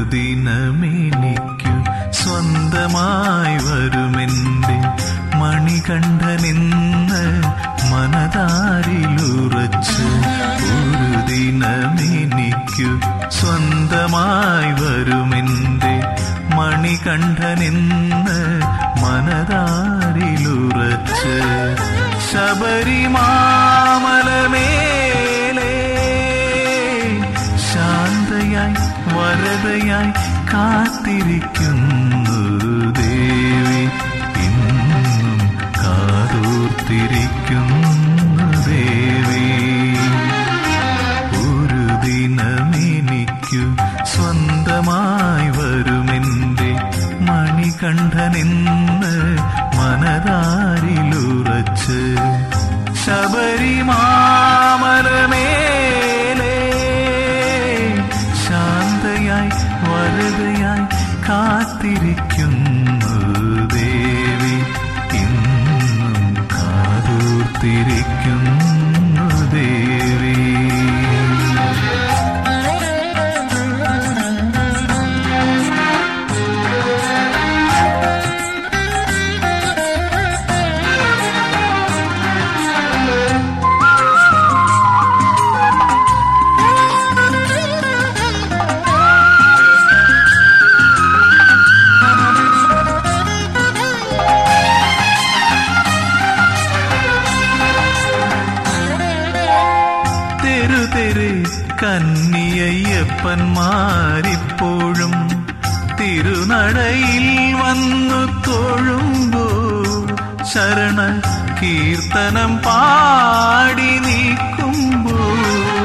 ദിനമെനിക്കു സ്വന്തമായി വരുമെന്റെ മണികണ്ഠനെന്ന് മനതാരിലുറച്ച് ഒരു ദിനമെനിക്കു സ്വന്തമായി വരുമെന്റെ മണികണ്ഠനെന്ന് മനതാരിലുറച്ച് ശബരിമാമലമേലേ ശാന്തയായി വരതയായി കാത്തിരിക്കുന്നു ദേവി ഇന്നും കാതോർത്തിരിക്കുന്നു ദേവി ഒരു ദിനമെനിക്കു സ്വന്തമായി വരുമെന്റെ മണികണ്ഠനെന്ന് മനതാരിലുറച്ച് ശബരിമാമലമേലേ ശാന്തയായി വരതയായി കാത്തിരിക്കുന്നു ദേവി ഇന്നും കാതോർത്തിരിക്കുന്നു ദേവി തെരു തെരു കന്നിയയ്യപ്പന്മാരിപ്പോഴും തിരുനടയിൽ വന്നു തൊഴുമ്പോൾ ശരണ കീർത്തനം പാടി നീക്കുമ്പോൾ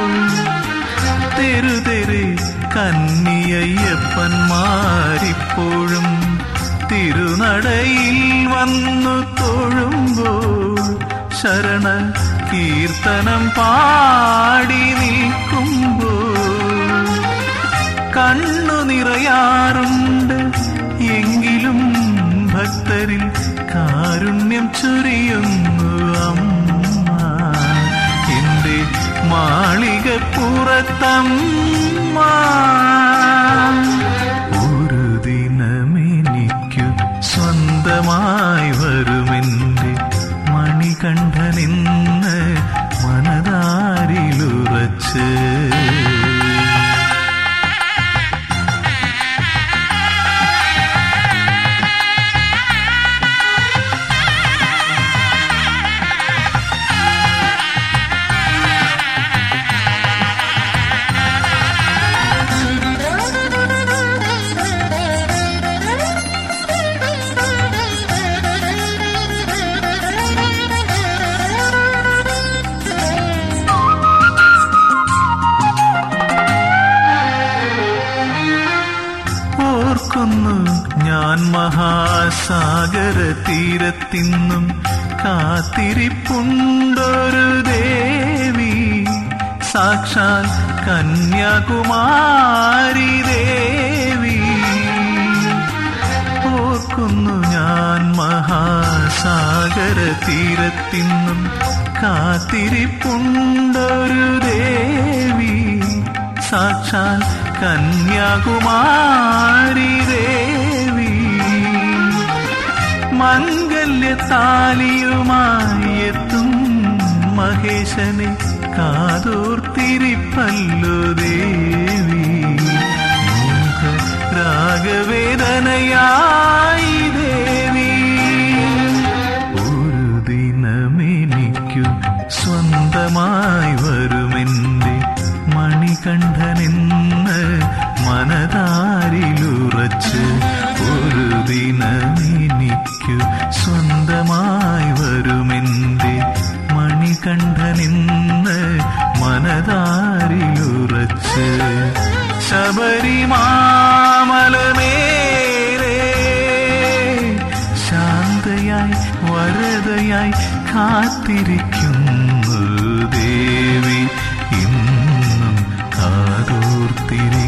തെരു തെരു കന്നിയയ്യപ്പന്മാരിപ്പോഴും തിരുനടയിൽ വന്നു തൊഴുമ്പോൾ ശരണ കീർത്തനം പാടി നിൽക്കുമ്പോൾ കണ്ണു നിറയാറുണ്ട് എങ്കിലും ഭക്തരിൽ കാരുണ്യം ചൊരിയുന്നു അമ്മ എന്റെ മാളികപ്പുറത്തമ്മ ഒരു ദിനമെനിക്കു സ്വന്തമായി വരുമെന്റെ മണികണ്ഠനെന്ന് മനതാരിലുറച്ച് ഓർക്കുന്നു ഞാൻ മഹാസാഗര തീരത്തിന്നും കാത്തിരിപ്പുണ്ടൊരു ദേവി സാക്ഷാൽ കന്യാകുമാരി ദേവി ഓർക്കുന്നു ഞാൻ മഹാസാഗര തീരത്തിന്നും കാത്തിരിപ്പുണ്ടൊരു ദേവി സാക്ഷാൽ കന്യാകുമാരി ദേവി മംഗല്യത്താലിയുമായി എത്തും മഹേശനെ കാതോർത്തിരിപ്പല്ലോ ദേവി മോഹ രാഗവേദനയായി ദേവി ഒരു ദിനമെനിക്കു സ്വന്തമായി വരുമെന്റെ മണികണ്ഠനെന്ന് മനതാരിലുറച്ച് ഒരു ദിനമെനിക്കു സ്വന്തമായി വരുമെന്റെ മണികണ്ഠനെന്ന് മനതാരിലുറച്ച് ശബരിമാമലമേലേ ശാന്തയായി വരതയായി കാത്തിരിക്കുന്നു ദേവി ഇന്നും കാതോർത്തിരി